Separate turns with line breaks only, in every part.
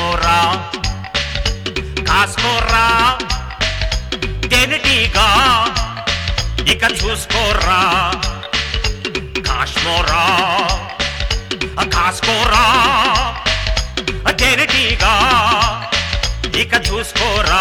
కాశ్మోరా కాస్కోరా తేనెటీగా ఇక చూసుకోరా కాశ్మోరా కాస్కోరా తేనెటీగా ఇక చూసుకోరా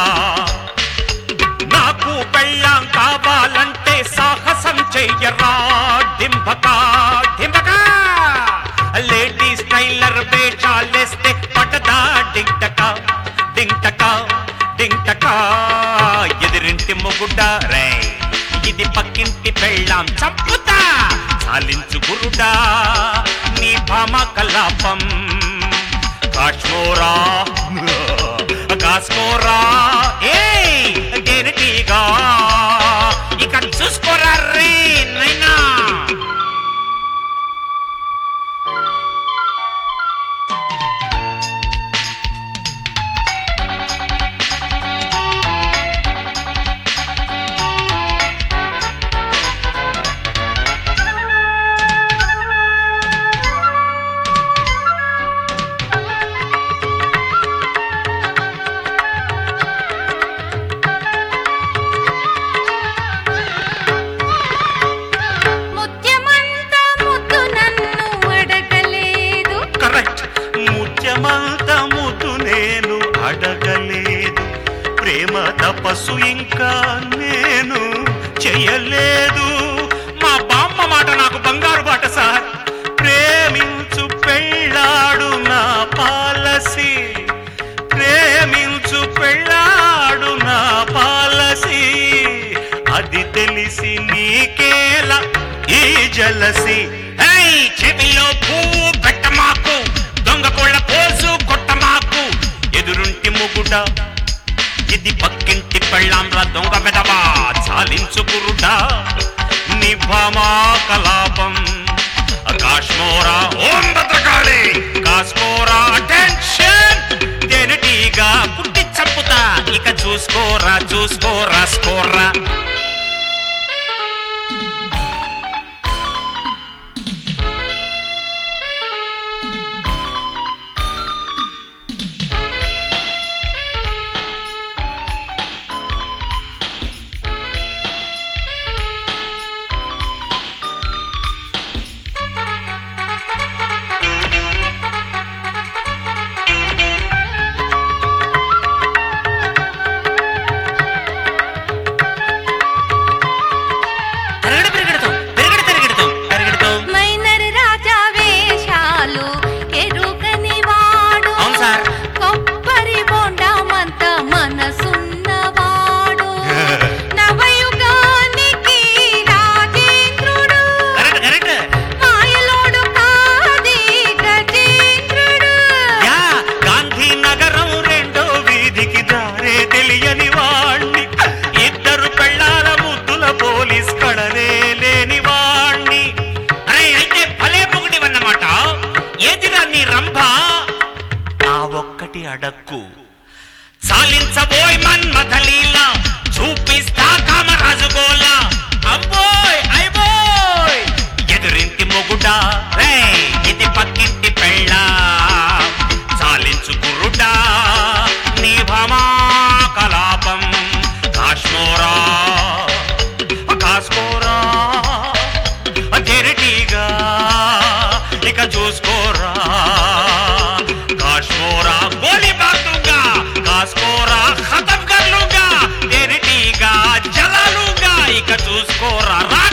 నాకు పెళ్ళాం కావాలంటే సాహసం చెయ్యరా డింపక డింపక లేడీస్ టైలర్ వేషాలేస్తే పటదా డింటక డింటక డింటక ఎదిరింటి మొగుడ రే ఇది పక్కింటి పెళ్ళాం చంపుతా చాలించు గురుడా నీ భామ కలాపం కాశ్మోరా కాస్కోరా ఏ గెనటిగా ఇక చూసుకోరా రే నైనా
ముత్యమంత ముద్దు నన్ను అడగలేదు
కరెక్ట్ ముత్యమంత ముద్దు నేను అడగలేదు ప్రేమ తపస్సు ఇంకా నేను చేయలేదు మా బామ్మ మాట నాకు బంగారు బాట సార్ ప్రేమించు పెళ్ళాడు నా పాలసీ ప్రేమించు పెళ్ళాడు నా పాలసీ అది తెలిసి నీకేలా ఈ జలసి ఏయ్, చెవిలో పువ్వు పెట్టమాకు దొంగ కోళ్ళ పోసు కొట్టమాకు ఎదురుంటి ముగుడ ఇది పక్కింటి పెళ్ళాంరా దొంగ వెదవా చాలించు గురుడా నిభమా కలాపం కాశ్మోరా ఓం భద్రకాళి కాశ్మోరా అటెన్షన్ దేనిటీగా పుట్టి చంపుతా ఇక చూసుకోరా చూసుకోరా స్కోరా పెరగడు పెరగడుతాం పెరగడు పెరగడుతాం పెరగడుతాం
మైనర్ రాజా వేషాలు ఎరుగని వాడు
అవును సార్.
కొబ్బరి బొండమంత మనసున్నవాడు నవయుగానికి రాజేంద్రుడు
కరెక్ట్ కరెక్ట్
మాయలోడు కాది గజేంద్రుడు
యా గాంధీ నగరం రెండో వీధికి దారే తెలియని వాణ్ణి ఇద్దరు పెళ్ళాల ముద్దుల పోలీస్ కళలే లేని వాణ్ణి అరే అయితే భలే పొగిడివన్నమాట ఏదిరా నీ రంభ ఆ ఒక్కటి అడక్కు చాలించబోయ్ మన్మథలీల చూపిస్తా కామరాజుగోల అబ్బోయ్ అయిబోయ్ ఎదురింటి మొగుడా రే ఇది పక్కింటి పెళ్ళ చాలించు గురుడా నీ భమా కలాపం కాశ్మోరా కాశ్మోరా తెరటిగా ఇక చూసుకోరా కాశ్మోరా గోలి బాతుంగా కాసుకోరా ఖతం కర్లుగా తెరటిగా జలాలుగా ఇక చూసుకోరా రా